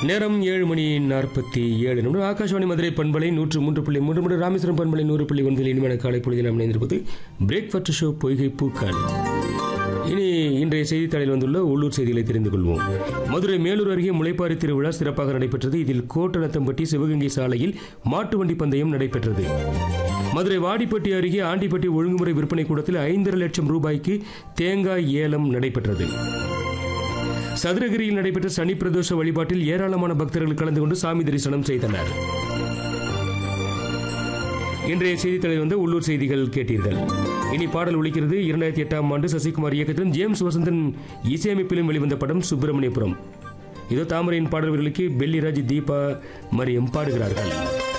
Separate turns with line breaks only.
நேரம் ஏழு மணி நாற்பத்தி ஏழு நிமிடம் ஆகாஷவாணி மதுரை பண்பலை நூற்று மூன்று புள்ளி மூன்று மணி ராமேஸ்வரம் பண்பலை நூறு புள்ளி ஒன்பதில் இனிமையான காலை பொழுதில் நாம் இணைந்திருப்பது பிரேக்ஃபாஸ்ட் ஷோ பொய்கை பூக்கள் இனி இன்றைய செய்தித்தாளில் வந்துள்ள உள்ளூர் செய்திகளை தெரிந்து கொள்வோம் மதுரை மேலூர் அருகே முளைப்பாரி திருவிழா சிறப்பாக நடைபெற்றது இதில் கோட்டநத்தம்பட்டி சிவகங்கை சாலையில் மாட்டு வண்டி பந்தயம் நடைபெற்றது மதுரை வாடிப்பட்டி அருகே ஆண்டிப்பட்டி ஒழுங்குமுறை விற்பனை கூடத்தில் ஐந்தரை லட்சம் ரூபாய்க்கு தேங்காய் ஏலம் நடைபெற்றது சதுரகிரியில் நடைபெற்ற சனி பிரதோஷ வழிபாட்டில் ஏராளமான பக்தர்கள் கலந்து கொண்டு சாமி தரிசனம் செய்தனர் இன்றைய செய்தித்தலை வந்து உள்ளூர் செய்திகள் கேட்டீர்கள் இனி பாடல் ஒலிக்கிறது இரண்டாயிரத்தி எட்டாம் ஆண்டு சசிகுமார் இயக்கத்திலும் ஜேம்ஸ் வசந்தன் இசையமைப்பிலும் வெளிவந்த படம் சுப்பிரமணியபுரம் இதோ தாமரையின் பாடல்களுக்கு பெல்லிராஜ் தீபா மரியம் பாடுகிறார்கள்